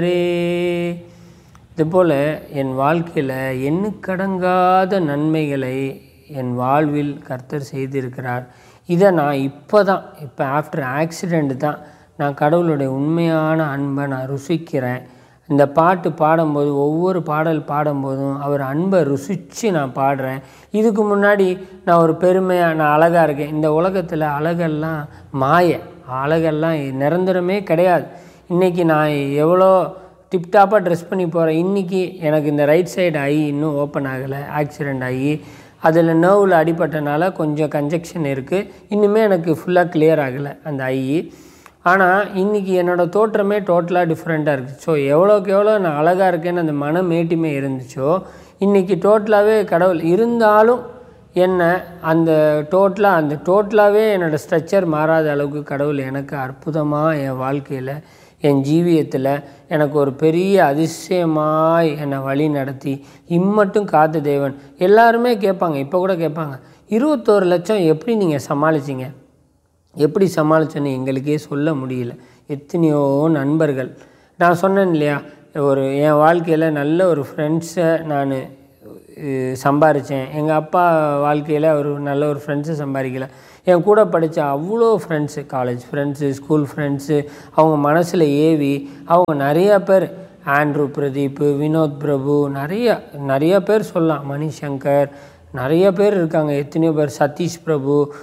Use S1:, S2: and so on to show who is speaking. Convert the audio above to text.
S1: இதுபோல் என் வாழ்க்கையில் எண்ணுக்கடங்காத நன்மைகளை என் வாழ்வில் கர்த்தர் செய்திருக்கிறார் இதை நான் இப்போ தான் இப்போ ஆஃப்டர் ஆக்சிடெண்ட் தான் நான் கடவுளுடைய உண்மையான அன்பை நான் ருசிக்கிறேன் இந்த பாட்டு பாடும்போது ஒவ்வொரு பாடல் பாடும்போதும் அவர் அன்பை ருசித்து நான் பாடுறேன் இதுக்கு முன்னாடி நான் ஒரு பெருமையாக நான் அழகாக இருக்கேன் இந்த உலகத்தில் அழகெல்லாம் மாய அழகெல்லாம் நிரந்தரமே கிடையாது இன்றைக்கி நான் எவ்வளோ டிப்டாப்பாக ட்ரெஸ் பண்ணி போகிறேன் இன்றைக்கி எனக்கு இந்த ரைட் சைடு ஐ இன்னும் ஓப்பன் ஆகலை ஆக்சிடெண்ட் ஆகி அதில் நர்வில் அடிபட்டனால கொஞ்சம் கன்ஜெக்ஷன் இருக்குது இன்னுமே எனக்கு ஃபுல்லாக கிளியர் ஆகலை அந்த ஐ ஆனால் இன்றைக்கி என்னோடய தோற்றமே டோட்டலாக டிஃப்ரெண்ட்டாக இருக்குது ஸோ எவ்வளோக்கு எவ்வளோ நான் அழகாக இருக்கேன்னு அந்த மன மேட்டிமே இருந்துச்சோ இன்றைக்கி டோட்டலாகவே கடவுள் இருந்தாலும் என்ன அந்த டோட்டலாக அந்த டோட்டலாகவே என்னோடய ஸ்ட்ரக்சர் மாறாத அளவுக்கு கடவுள் எனக்கு அற்புதமாக என் வாழ்க்கையில் என் ஜீவியத்தில் எனக்கு ஒரு பெரிய அதிசயமாய் என்னை வழி நடத்தி இம்மட்டும் காத்த தேவன் எல்லாருமே கேட்பாங்க இப்போ கூட கேட்பாங்க இருபத்தோரு லட்சம் எப்படி நீங்கள் சமாளிச்சிங்க எப்படி சமாளிச்சேன்னு எங்களுக்கே சொல்ல முடியல எத்தனையோ நண்பர்கள் நான் சொன்னேன் இல்லையா ஒரு என் வாழ்க்கையில் நல்ல ஒரு ஃப்ரெண்ட்ஸை நான் சம்பாரித்தேன் எங்கள் அப்பா வாழ்க்கையில் ஒரு நல்ல ஒரு ஃப்ரெண்ட்ஸை சம்பாதிக்கல என் கூட படித்த அவ்வளோ friends college friends school friends அவங்க மனசில் ஏவி அவங்க நிறையா பேர் ஆண்ட்ரூ பிரதீப் வினோத் பிரபு நிறைய நிறைய பேர் சொல்லலாம் மணிசங்கர் நிறைய பேர் இருக்காங்க எத்தனையோ பேர் சதீஷ் பிரபு